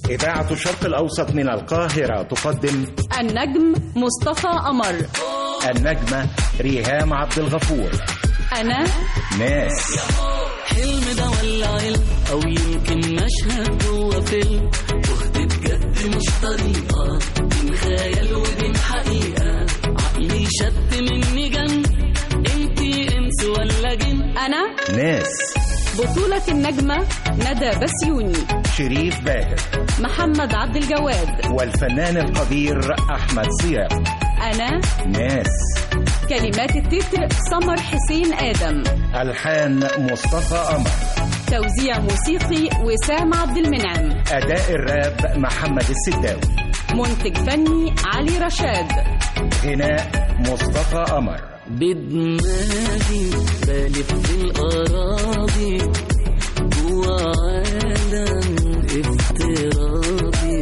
إذاعة الشرق الأوسط من القاهرة تقدم النجم مصطفى قمر النجمة ريهام عبد الغفور أنا ناس حلم ده ولا علم او يمكن مشهد جوه فيلم تهت بجد مش طريقه بين خيال وبين حقيقه عقلي شد مني جن انتي انس ولا جن أنا ناس بطولة النجمة ندى بسيوني شريف باهر محمد عبد الجواد والفنان القدير أحمد صيام أنا ناس كلمات التتر سمر حسين آدم ألحان مصطفى قمر توزيع موسيقي وسام عبد المنعم أداء الراب محمد السداوي منتج فني علي رشاد غناء مصطفى قمر بدماغي بلف في الأراضي جوا عالم افتراضي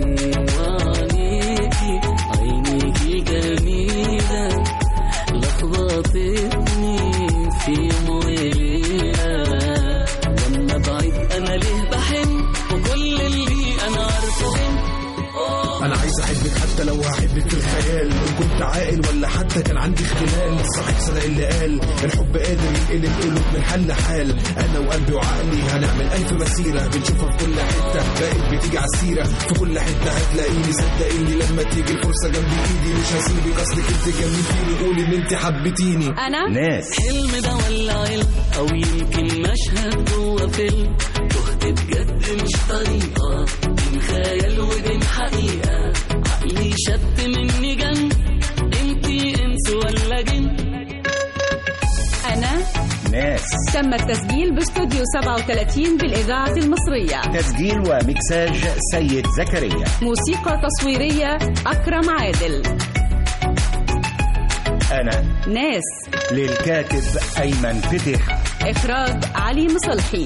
وعليكي عينيكي جميلة لخبطتني في مريئة لما بعيد أنا ليه بحن وكل اللي أنا عارفه انا عايز احبك حتى لو هحبك في الخيال ان كنت عاقل ولا حتى كان عندي اختلال صاحب صدق اللي قال الحب قادر ينقلب قلوب من حل لحال انا وقلبي وعقلي هنعمل الف مسيره بنشوفها في كل حته بقت بتيجي على السيره في كل حته هتلاقيني صدقيني لما تيجي الفرصه جنب ايدي مش هسيبك اصلك انت جميلتيني قولي ان انت حبيتيني أنا ناس حلم ده ولا علم او يمكن مشهد جوه فيلم تهت بجد مش طريقه بين خيال وبين حقيقه عقلي شد مني جن انتي انس ولا جن أنا ناس تم التسجيل باستوديو 37 بالإذاعة المصرية تسجيل ومكساج سيد زكريا موسيقى تصويرية أكرم عادل أنا ناس للكاتب أيمن فتح إخراج علي مصلحي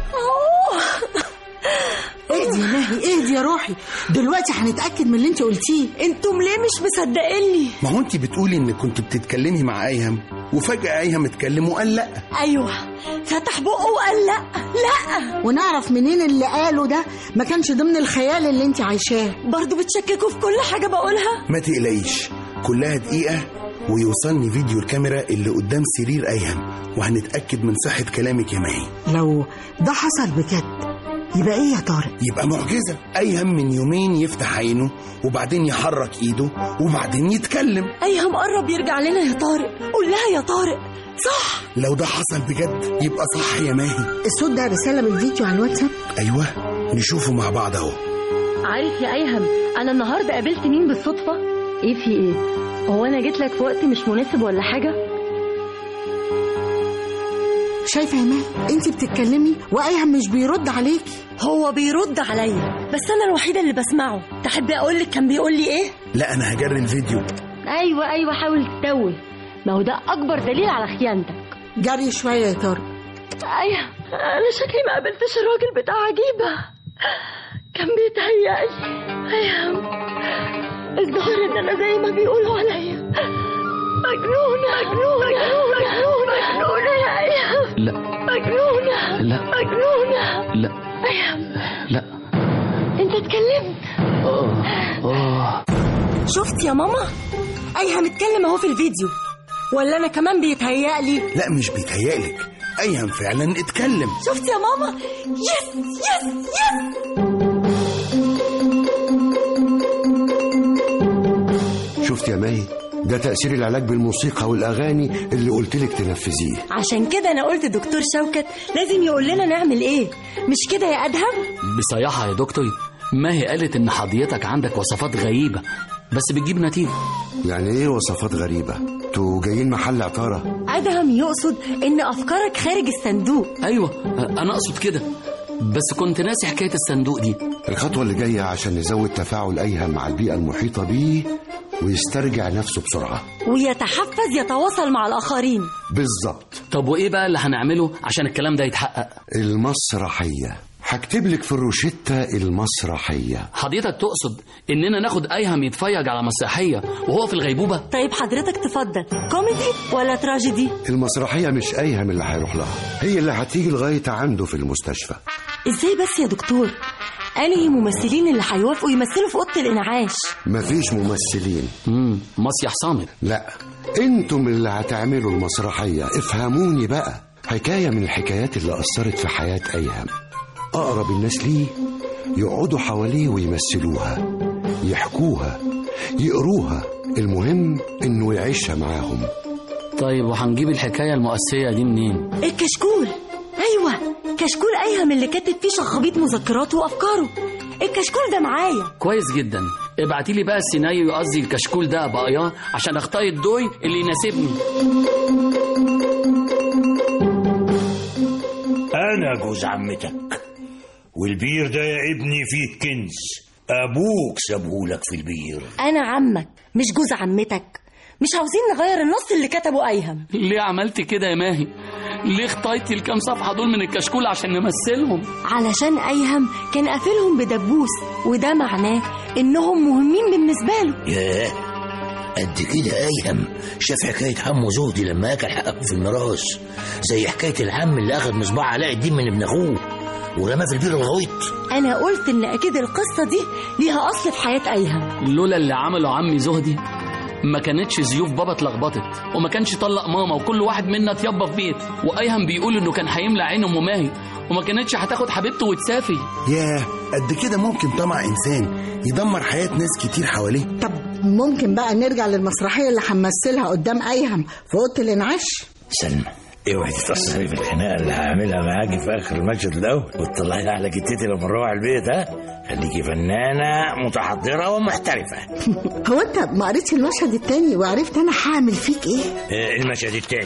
اهدي يا ماهي اهدي يا روحي دلوقتي هنتاكد من اللي انت قلتيه انتم ليه مش مصدقيني ما هو انت بتقولي ان كنت بتتكلمي مع ايهم وفجأة ايهم اتكلم وقال لا ايوه فتح بقه وقال لا لا ونعرف منين اللي قاله ده ما كانش ضمن الخيال اللي انت عايشاه برضه بتشككوا في كل حاجه بقولها ما تقلقيش كلها دقيقة ويوصلني فيديو الكاميرا اللي قدام سرير ايهم وهنتأكد من صحة كلامك يا ماهي لو ده حصل بجد يبقى ايه يا طارق يبقى معجزة ايهم من يومين يفتح عينه وبعدين يحرك ايده وبعدين يتكلم ايهم قرب يرجع لنا يا طارق قول لها يا طارق صح لو ده حصل بجد يبقى صح يا ماهي الصوت ده رساله بالفيديو على الواتساب ايوه نشوفه مع بعض اهو عارف يا ايهم انا النهارده قابلت مين بالصدفه ايه في ايه هو انا جيت لك في وقت مش مناسب ولا حاجه شايفه يا ماهي انت بتتكلمي وايهم مش بيرد عليكي هو بيرد عليا بس انا الوحيده اللي بسمعه تحبي اقول لك كان بيقول لي ايه لا انا هجري الفيديو ايوه ايوه حاول تتوه ما هو ده اكبر دليل على خيانتك جري شويه يا طارق ايوه انا شكلي ما قابلتش الراجل بتاع عجيبه كان بيتهيألي ايوه الظاهر ان انا زي ما بيقولوا عليا مجنونه مجنونه مجنونه مجنونه يا ايهم لا مجنونه لا مجنونه لا ايهم لا انت اتكلمت اه اه شفت يا ماما ايهم اتكلم اهو في الفيديو ولا انا كمان بيتهيألي لا مش بيتهيألك ايهم فعلا اتكلم شفت يا ماما يس يس يس شفت يا ماهي ده تأثير العلاج بالموسيقى والأغاني اللي قلتلك تنفذيه عشان كده انا قلت دكتور شوكت لازم يقول لنا نعمل ايه مش كده يا ادهم بصراحة يا دكتور ما هي قالت ان حضرتك عندك وصفات غريبة بس بتجيب نتيجة يعني إيه وصفات غريبة؟ انتوا جايين محل عطارة ادهم يقصد ان افكارك خارج الصندوق ايوه انا اقصد كده بس كنت ناسي حكاية الصندوق دي الخطوة اللي جاية عشان نزود تفاعل أيهم مع البيئة المحيطة بيه ويسترجع نفسه بسرعة ويتحفز يتواصل مع الاخرين بالظبط طب وايه بقى اللي هنعمله عشان الكلام ده يتحقق المسرحية هكتب لك في الروشتة المسرحية حضرتك تقصد اننا ناخد ايهم يتفرج على مسرحية وهو في الغيبوبة طيب حضرتك تفضل كوميدي ولا تراجيدي المسرحية مش أيهم اللي هيروح لها هي اللي هتيجي لغاية عنده في المستشفى ازاي بس يا دكتور انهي ممثلين اللي هيوافقوا يمثلوا في اوضه الانعاش مفيش ممثلين امم مسيح صامت لا انتم اللي هتعملوا المسرحية افهموني بقى حكاية من الحكايات اللي أثرت في حياة أيهم أقرب الناس ليه يقعدوا حواليه ويمثلوها يحكوها يقروها المهم إنه يعيشها معاهم طيب وهنجيب الحكايه المؤسيه دي منين الكشكول ايوه كشكول ايهم اللي كاتب فيه شخابيط مذكراته وافكاره الكشكول ده معايا كويس جدا ابعتي لي بقى السيناريو قصدي الكشكول ده بقياه عشان اختار الدوي اللي يناسبني أنا جوز عمتك والبير ده يا ابني فيه كنز أبوك سابهولك في البير انا عمك مش جوز عمتك مش عاوزين نغير النص اللي كتبه ايهم ليه عملت كده يا ماهي ليه اخترتي الكام صفحه دول من الكشكول عشان نمثلهم علشان ايهم كان قافلهم بدبوس وده معناه انهم مهمين بالنسبه له ياه قد كده أيهم شاف حكاية عمه زهدي لما أكل حقه في الميراث زي حكاية العم اللي أخذ مصباح علاء الدين من ابن أخوه ورماه في البير الغويط انا قلت ان اكيد القصه دي ليها اصل في حياه ايهم لولا اللي عمله عمي زهدي ما كانتش زيوف بابا اتلخبطت وما كانش طلق ماما وكل واحد منا اتيبى في بيت وايهم بيقول انه كان هيملى عين ام ماهي وما كانتش هتاخد حبيبته وتسافي ياه قد كده ممكن طمع إنسان يدمر حياة ناس كتير حواليه طب ممكن بقى نرجع للمسرحيه اللي هنمثلها قدام ايهم في اوضه الانعاش سلمى اوعي تتأثري في الخناقة اللي هعملها معاكي في آخر المشهد الأول وتطلعي على جدتي لما نروح البيت ها خليكي فنانة متحضرة ومحترفة هو انت ما قريتش المشهد التاني وعرفت انا هعمل فيك ايه آه، المشهد التاني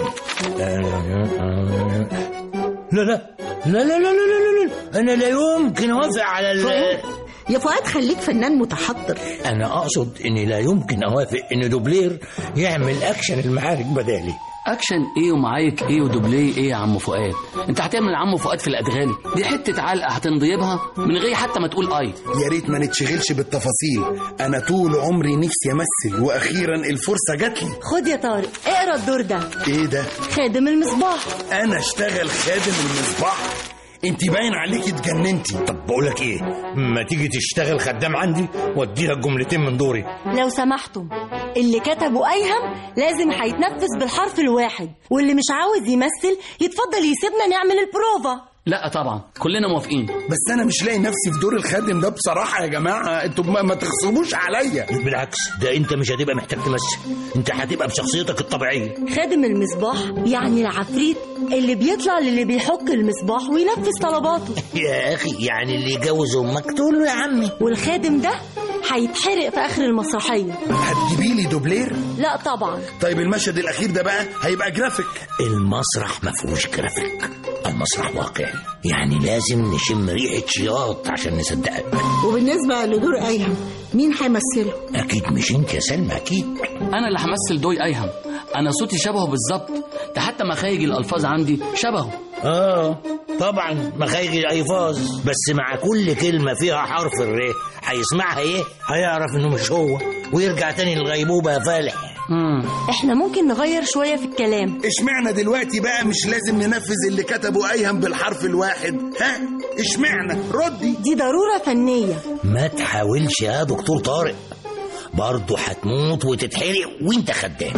لا لا لا لا لا لا لا لا أنا لا يمكن أوافق على ال... يا فؤاد خليك فنان متحضر أنا أقصد إني لا يمكن أوافق إن دوبلير يعمل أكشن المعارك بدالي اكشن ايه ومعايك ايه ودوبليه ايه يا عم فؤاد انت هتعمل عم فؤاد في الادغال دي حته علقه هتنضيبها من غير حتى ما تقول اي يا ريت ما نتشغلش بالتفاصيل أنا طول عمري نفسي أمثل وأخيرا الفرصة جات لي خد يا طارق اقرا الدور ده إيه ده؟ خادم المصباح أنا أشتغل خادم المصباح أنت باين عليكي اتجننتي طب بقول لك ايه ما تيجي تشتغل خدام عندي واديها جملتين من دوري لو سمحتم اللي كتبه ايهم لازم هيتنفذ بالحرف الواحد واللي مش عاوز يمثل يتفضل يسيبنا نعمل البروفا لا طبعا كلنا موافقين بس أنا مش لاقي نفسي في دور الخادم ده بصراحة يا جماعة أنتوا ما ما تخصموش عليا بالعكس ده انت مش هتبقى محتاج تمثل انت هتبقى بشخصيتك الطبيعيه خادم المصباح يعني العفريت اللي بيطلع للي بيحك المصباح وينفذ طلباته يا اخي يعني اللي يجوز امك تقول له يا عمي والخادم ده هيتحرق في اخر المسرحيه هتجيبي لي دوبلير لا طبعا طيب المشهد الأخير ده بقى هيبقى جرافيك المسرح ما فيهوش جرافيك المسرح واقعي يعني لازم نشم ريحه شياط عشان نصدقك وبالنسبه لدور ايهم مين هيمثله اكيد مش انت يا سلمى اكيد انا اللي همثل دوي ايهم انا صوتي شبهه بالظبط ده حتى مخارج الالفاظ عندي شبهه اه طبعا مخارج الالفاظ بس مع كل كلمه فيها حرف الر هيسمعها ايه هيعرف انه مش هو ويرجع تاني للغيبوبه يا فالح احنا ممكن نغير شويه في الكلام اشمعنى دلوقتي بقى مش لازم ننفذ اللي كتبه أيهم بالحرف الواحد ها اشمعنى ردي دي ضروره فنيه ما تحاولش يا دكتور طارق برضه هتموت وتتحرق وانت خدام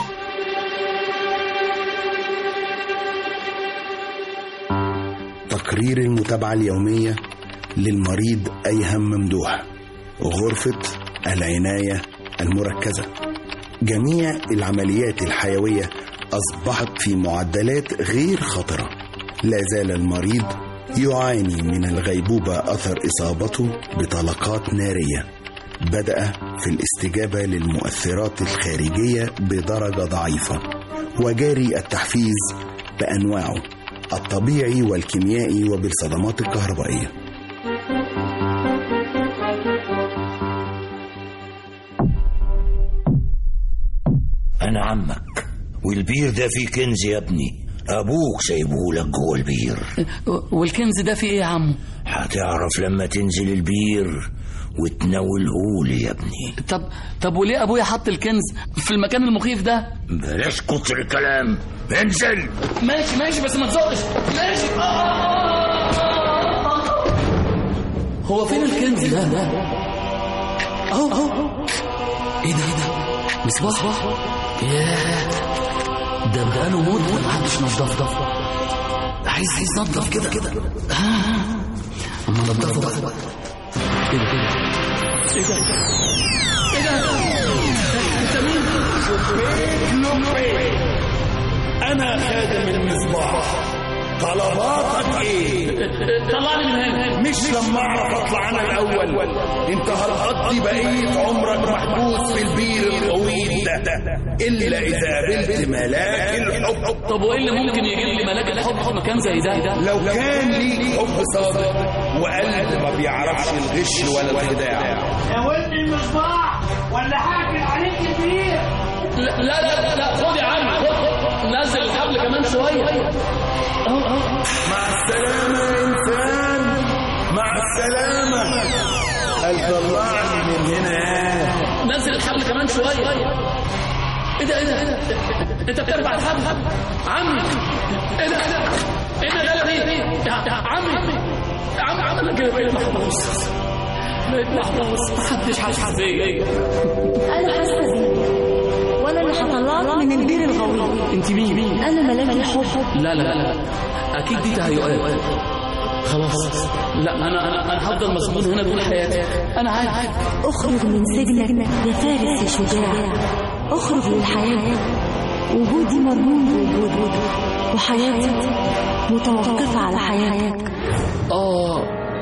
تقرير المتابعة اليومية للمريض أيهم ممدوح غرفة العناية المركزة جميع العمليات الحيوية أصبحت في معدلات غير خطرة لا زال المريض يعاني من الغيبوبة أثر إصابته بطلقات نارية بدأ في الاستجابة للمؤثرات الخارجية بدرجة ضعيفة وجاري التحفيز بأنواعه الطبيعي والكيميائي وبالصدمات الكهربائية انا عمك والبير ده فيه كنز يا ابني ابوك سايبهولك جوه البير والكنز ده فيه ايه يا عمو هتعرف لما تنزل البير وتناولهولي يا ابني طب طب وليه ابويا حط الكنز في المكان المخيف ده بلاش كتر الكلام انزل ماشي ماشي بس ما تزقش ماشي هو فين الكنز ده ده اهو اهو ايه ده ايه ده مصباح ياه ده بقاله مدة محدش نضفه عايز عايز نضف كده كده ها اما نضفه بقى ايه ده ايه ده ايه ده ايه ده انت مين انا خادم المصباح طلباتك ايه طلعني من هنا مش لما اعرف اطلع انا الاول انت هتقضي بقيه عمرك محبوس في البير الطويل ده الا اذا قابلت ملاك الحب طب وايه اللي ممكن يجيب لي ملاك الحب في مكان زي ده لو كان ليك حب صادق وقلب ما بيعرفش الغش ولا الخداع يا ولد المصباح ولا حاكم عليك البير لا لا لا, لا خد يا عم خد خد نزل الحبل كمان شويه اهو اهو مع السلامة يا إنسان مع السلامة قال طلعني من هنا نزل الحبل كمان شويه ايه ده ايه ده ايه ده انت بترفع الحبل عمي ايه ده ايه ده ايه ده يلا دي يا يا عمي يا عم عم انا كده بقيت محبوس بقيت محبوس محدش حاسس بيا انا حاسه بيك وانا اللي هطلعك من البير الغويط انت مين مين انا ملاك الحب لا لا لا اكيد دي تهيؤات خلاص لا انا انا انا هفضل مسجون هنا طول حياتي انا عارف اخرج من سجنك يا فارس يا شجاع اخرج للحياة وجودي مرهون بوجودك وحياتي متوقفة على حياتك اه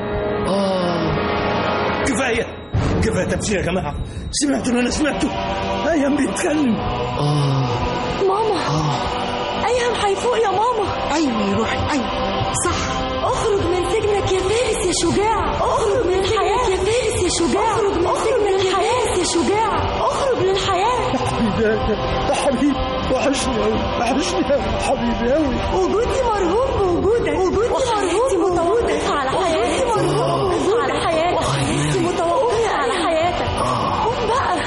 اه كفاية كفاية تمثيل يا جماعة سمعتوا اللي أنا سمعته أيام بيتكلم اه ماما ايهم هيفوق يا ماما ايوه يا روحي ايوه صح اخرج من سجنك يا فارس يا شجاع اخرج من الحياة يا فارس يا شجاع اخرج من الحياة يا شجاع اخرج للحياة يا حبيبي وحشني أوي وحشني أوي حبيبي أوي وجودي مرهون بوجودك وجودي مرهون متوقف على حياتي مرهون على حياتك وحياتي متوقفة على حياتك قوم بقى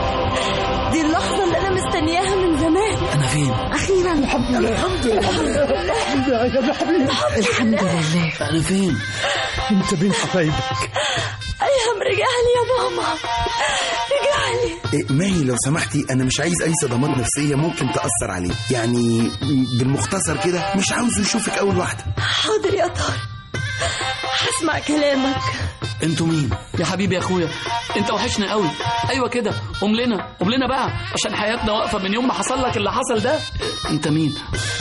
دي اللحظة اللي أنا مستنياها من زمان انا فين اخيرا الحمد لله الحمد لله الحمد لله يا حبيبي الحمد لله انا فين أنت بين حبايبك أيهم رجع لي يا ماما رجع لي إيه، ماهي لو سمحتي انا مش عايز اي صدمات نفسيه ممكن تاثر عليه يعني بالمختصر كده مش عاوزه يشوفك اول واحده حاضر يا طارق هسمع كلامك انتوا مين يا حبيبي يا اخويا انت وحشني قوي ايوه كده قوم لنا قوم لنا بقى عشان حياتنا واقفه من يوم ما حصل لك اللي حصل ده انت مين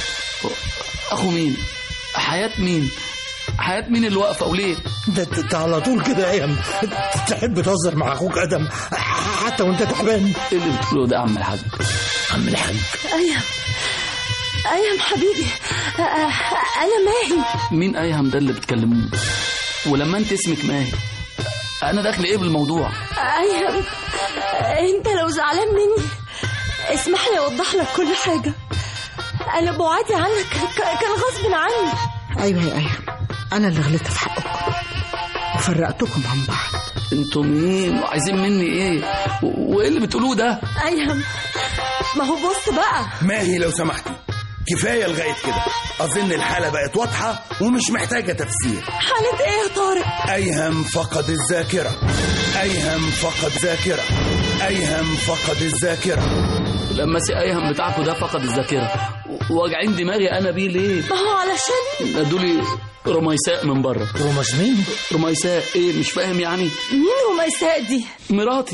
اخو مين حياه مين حياه مين اللي واقفه وليه ده انت على طول كده يا ايام تحب تهزر مع اخوك ادم حتى وانت تعبان ايه اللي بتقوله ده يا عم الحاج عم الحاج أيهم أيهم حبيبي أ- أ- أنا ماهي مين ايهم ده اللي بتكلموه ولما انت اسمك ماهي انا داخل ايه بالموضوع أيهم أنت لو زعلان مني اسمح لي أوضح لك كل حاجة أنا بعادي عنك ك- كان غصب عني ايوه يا ايهم انا اللي غلطت في حقكم وفرقتكم عن بعض انتوا مين وعايزين مني ايه و- وايه اللي بتقولوه ده أيهم ما هو بص بقى ماهي لو سمحتي كفايه لغايه كده اظن الحاله بقت واضحه ومش محتاجه تفسير حالة إيه يا طارق ايهم فقد الذاكره ايهم فقد ذاكره ايهم فقد الذاكره لما سي ايهم بتاعكوا ده فقد الذاكره و- واجعين دماغي انا بيه ليه ما هو علشان ادولي رميساء من بره روماس مين رميساء ايه مش فاهم يعني مين رميساء دي مراتي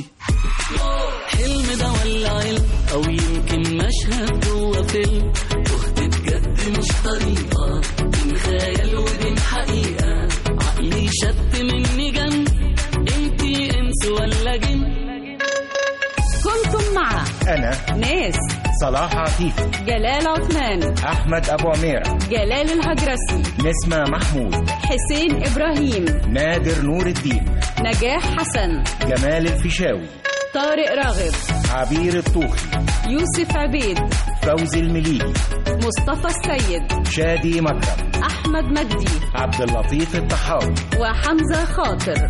حلم ده ولا علم او يمكن مشهد جوه فيلم تهت بجد مش طريقه بين خيال وبين حقيقه عقلي شت مني جن انتي انس ولا جن كنتم مع أنا ناس صلاح عفيفي جلال عثمان أحمد أبو عميرة جلال الهجرسي نسمة محمود حسين إبراهيم نادر نور الدين نجاح حسن جمال الفيشاوي طارق راغب عبير الطوخي يوسف عبيد فوزي المليجي مصطفى السيد شادي مكرم أحمد مجدي عبد اللطيف الطحاوي وحمزة خاطر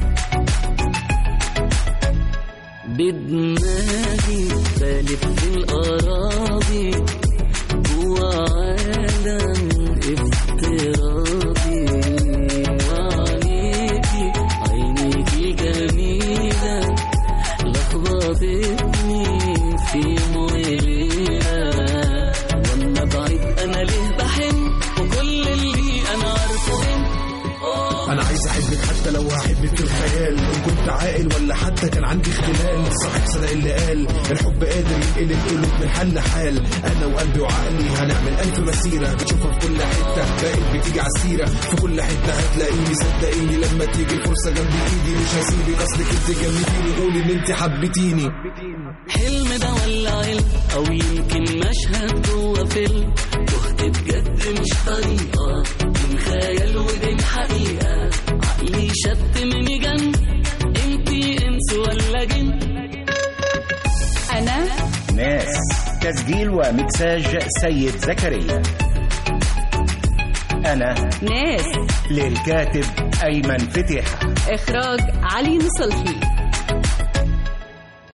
بدماغي بلف الأراضي جوا عالم افتراضي وعليكي عيني انا عايز احبك حتى لو هحبك في الخيال ان كنت عاقل ولا حتى كان عندي اختلال صاحب صدق اللي قال الحب قادر ينقل القلوب من حل حال انا وقلبي وعقلي هنعمل الف مسيره بتشوفها في كل حته بقيت بتيجي على السيره في كل حته هتلاقيني صدقيني لما تيجي الفرصه جنب ايدي مش هسيبك اصلك انت جنبتيني قولي ان انت حبيتيني حلم ده ولا علم او يمكن مشهد جوه فيلم تهت بجد مش طريقة بين خيال وبين حقيقة عقلي شت من جن انتي انس ولا جن أنا ناس تسجيل ومكساج سيد زكريا أنا ناس للكاتب أيمن فتيحة إخراج علي نصلحي